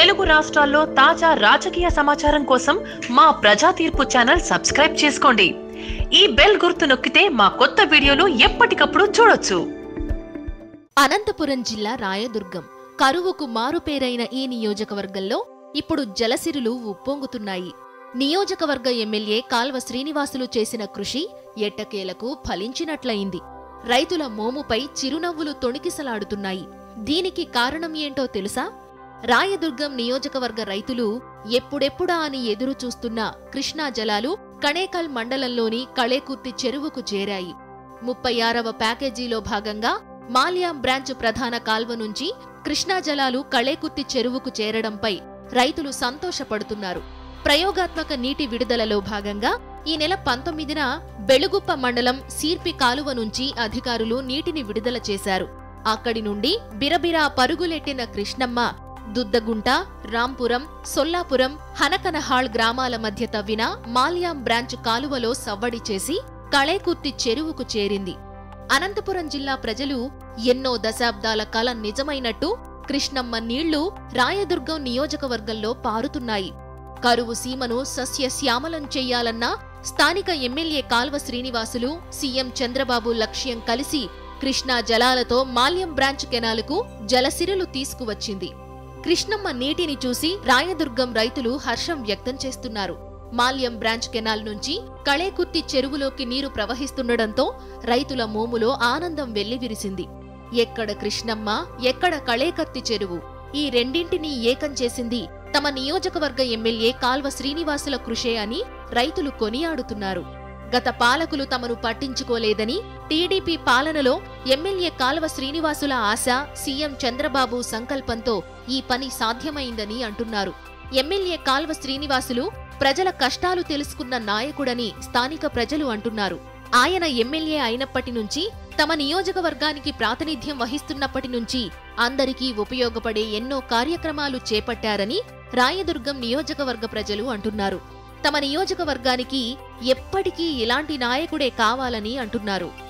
తెలుగు రాష్ట్రాల్లో తాజా రాజకీయ సమాచారం కోసం మా ప్రజా తీర్పు ఛానల్ సబ్స్క్రైబ్ చేసుకోండి ఈ బెల్ గుర్తు నొక్కితే మా కొత్త వీడియోలు ఎప్పటికప్పుడు చూడొచ్చు అనంతపురం జిల్లా రాయదుర్గం కరువుకు మారుపేరైన ఈ నియోజకవర్గంలో ఇప్పుడు జలసిరులు ఉప్పొంగుతున్నాయి నియోజకవర్గ ఎమ్మెల్యే కాల్వ శ్రీనివాసులు చేసిన కృషి ఎట్టకేలకు ఫలించినట్లయింది రైతుల మోముపై చిరునవ్వులు తొణికిసలాడుతున్నాయి దీనికి కారణం ఏంటో తెలుసా రాయదుర్గం నియోజకవర్గ రైతులు ఎప్పుడెప్పుడా అని ఎదురు చూస్తున్న కృష్ణా జలాలు కణేకల్ మండలంలోని కళేకుర్తి చెరువుకు చేరాయి ముప్పై ఆరవ ప్యాకేజీలో భాగంగా మాల్యాం బ్రాంచ్ ప్రధాన కాల్వ నుంచి కృష్ణా జలాలు కళేకుర్తి చెరువుకు చేరడంపై రైతులు సంతోషపడుతున్నారు ప్రయోగాత్మక నీటి విడుదలలో భాగంగా ఈ నెల పంతొమ్మిదిన బెలుగుప్ప మండలం సీర్పి కాలువ నుంచి అధికారులు నీటిని విడుదల చేశారు అక్కడి నుండి బిరబిరా పరుగులెట్టిన కృష్ణమ్మ దుద్దగుంట రాంపురం సొల్లాపురం హనకనహాళ్ గ్రామాల మధ్య తవ్విన మాల్యాం బ్రాంచ్ కాలువలో సవ్వడి చేసి కళేకుర్తి చెరువుకు చేరింది అనంతపురం జిల్లా ప్రజలు ఎన్నో దశాబ్దాల కల నిజమైనట్టు కృష్ణమ్మ నీళ్లు రాయదుర్గం నియోజకవర్గంలో పారుతున్నాయి కరువు సీమను సస్యశ్యామలం చెయ్యాలన్న స్థానిక ఎమ్మెల్యే కాల్వ శ్రీనివాసులు సీఎం చంద్రబాబు లక్ష్యం కలిసి కృష్ణా జలాలతో మాల్యం బ్రాంచ్ కెనాలుకు జలసిరులు తీసుకువచ్చింది కృష్ణమ్మ నీటిని చూసి రాయదుర్గం రైతులు హర్షం వ్యక్తం చేస్తున్నారు మాల్యం బ్రాంచ్ కెనాల్ నుంచి కళేకుర్తి చెరువులోకి నీరు ప్రవహిస్తుండటంతో రైతుల మోములో ఆనందం వెల్లివిరిసింది ఎక్కడ కృష్ణమ్మ ఎక్కడ కళేకత్తి చెరువు ఈ రెండింటినీ ఏకం చేసింది తమ నియోజకవర్గ ఎమ్మెల్యే కాల్వ శ్రీనివాసుల కృషే అని రైతులు కొనియాడుతున్నారు గత పాలకులు తమను పట్టించుకోలేదని టీడీపీ పాలనలో ఎమ్మెల్యే కాల్వ శ్రీనివాసుల ఆశ సీఎం చంద్రబాబు సంకల్పంతో ఈ పని సాధ్యమైందని అంటున్నారు ఎమ్మెల్యే కాల్వ శ్రీనివాసులు ప్రజల కష్టాలు తెలుసుకున్న నాయకుడని స్థానిక ప్రజలు అంటున్నారు ఆయన ఎమ్మెల్యే అయినప్పటి నుంచి తమ నియోజకవర్గానికి ప్రాతినిధ్యం వహిస్తున్నప్పటి నుంచి అందరికీ ఉపయోగపడే ఎన్నో కార్యక్రమాలు చేపట్టారని రాయదుర్గం నియోజకవర్గ ప్రజలు అంటున్నారు తమ నియోజకవర్గానికి ఎప్పటికీ ఇలాంటి నాయకుడే కావాలని అంటున్నారు